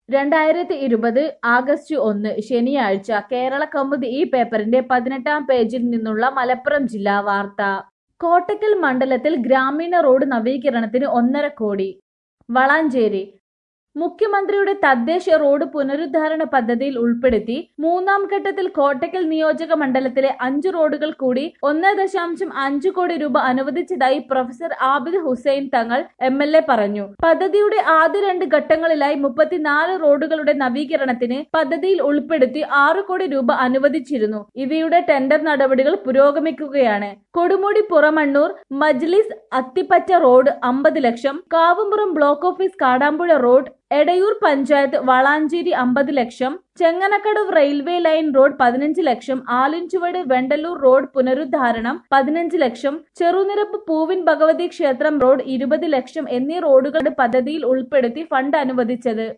രണ്ടായിരത്തി ഇരുപത് ആഗസ്റ്റ് ഒന്ന് ശനിയാഴ്ച കേരള കൗമുദി ഈ പേപ്പറിന്റെ പതിനെട്ടാം പേജിൽ നിന്നുള്ള മലപ്പുറം ജില്ലാ വാർത്ത കോട്ടക്കൽ മണ്ഡലത്തിൽ ഗ്രാമീണ റോഡ് നവീകരണത്തിന് ഒന്നര കോടി വളാഞ്ചേരി മുഖ്യമന്ത്രിയുടെ തദ്ദേശ റോഡ് പുനരുദ്ധാരണ പദ്ധതിയിൽ ഉൾപ്പെടുത്തി മൂന്നാം ഘട്ടത്തിൽ കോട്ടക്കൽ നിയോജക മണ്ഡലത്തിലെ അഞ്ച് റോഡുകൾ കൂടി ഒന്ന് ദശാംശം അഞ്ച് കോടി രൂപ അനുവദിച്ചതായി പ്രൊഫസർ ആബിദ് ഹുസൈൻ തങ്ങൾ എം എൽ എ പറഞ്ഞു പദ്ധതിയുടെ ആദ്യ രണ്ട് ഘട്ടങ്ങളിലായി മുപ്പത്തിനാല് റോഡുകളുടെ നവീകരണത്തിന് പദ്ധതിയിൽ ഉൾപ്പെടുത്തി ആറ് കോടി രൂപ അനുവദിച്ചിരുന്നു ഇവയുടെ ടെൻഡർ നടപടികൾ പുരോഗമിക്കുകയാണ് കൊടുമുടി പുറമണ്ണൂർ മജ്ലിസ് അത്തിപ്പറ്റ റോഡ് അമ്പത് lakh Kavumpuram block office Kadampuzha road Edayur panchayat Valanchery അമ്പത് lakh Chenganakkadavu railway line road പതിനഞ്ച് ലക്ഷം ആലിഞ്ചുവട് വെണ്ടലൂർ റോഡ് പുനരുദ്ധാരണം പതിനഞ്ച് ലക്ഷം ചെറുനിരപ്പ് പൂവിൻ ഭഗവതി ക്ഷേത്രം റോഡ് ഇരുപത് ലക്ഷം എന്നീ റോഡുകളുടെ പദ്ധതിയിൽ ഉൾപ്പെടുത്തി ഫണ്ട് അനുവദിച്ചത്